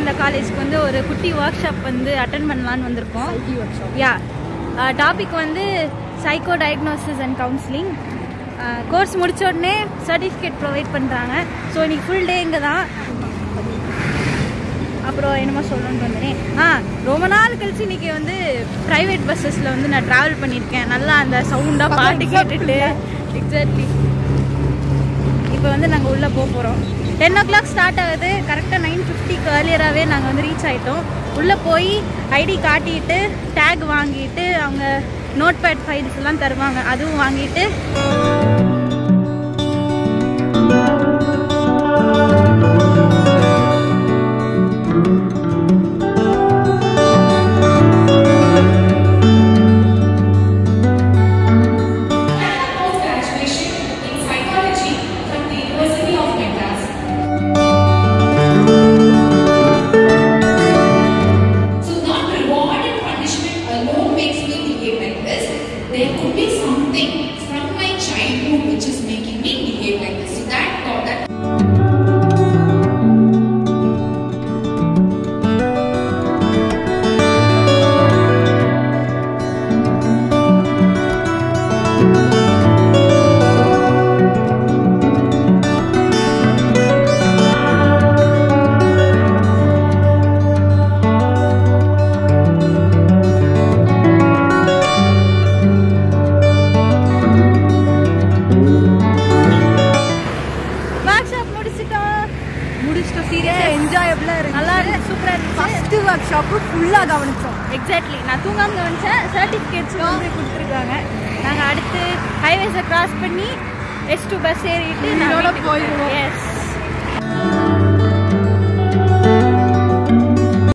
விவேகானந்தா காலேஜ்க்கு வந்து ஒரு குட்டி ஒர்க் ஷாப் வந்து அட்டன் பண்ணலான்னு வந்திருக்கோம் யா டாபிக் வந்து psycho diagnosis and counselling course முடிச்ச உடனே சர்டிஃபிகேட் ப்ரொவைட் பண்ணுறாங்க ஸோ இன்னைக்கு ஃபுல் டே இங்கே தான் அப்புறம் என்னமோ சொல்லணும்னு வந்தேன் ஆ ரொம்ப நாள் கழிச்சு இன்னைக்கு வந்து ப்ரைவேட் பஸ்ஸஸில் வந்து நான் ட்ராவல் பண்ணியிருக்கேன் நல்லா அந்த சவுண்டாக பாட்டு கேட்டுட்டு எக்ஸாக்ட்லி இப்போ வந்து நாங்கள் உள்ளே போக போகிறோம் டென் ஓ கிளாக் ஸ்டார்ட் ஆகுது கரெக்டாக நைன் ஃபிஃப்டிக்கு ஏர்லியராகவே நாங்கள் வந்து ரீச் ஆகிட்டோம் உள்ளே போய் ஐடி காட்டிட்டு டேக் வாங்கிட்டு அவங்க நோட் பேட் ஃபைல்ஸ் எல்லாம் தருவாங்க அதுவும் வாங்கிட்டு post-graduation in psychology from the University of Madras. So not reward and punishment alone makes me behave like this. There could be something from my childhood which is making me behave like this. So that thought that workshop முடிச்சிட்டோம் முடிச்சிட்டோம் சீரியஸாக என்ஜாயபிளாக இருக்கு நல்லா இருக்கு சூப்பராக இருந்துச்சு first work shop ஃபுல்லாக கவனிச்சோம் exactly நான் தூங்காம கவனிச்சேன் சர்டிஃபிகேட்ஸ் வந்து கொடுத்துருக்காங்க நாங்கள் அடுத்து ஹைவேஸை கிராஸ் பண்ணி எஸ் டூ பஸ் ஏறிட்டு உயிரோட போயிடுவோம். எஸ்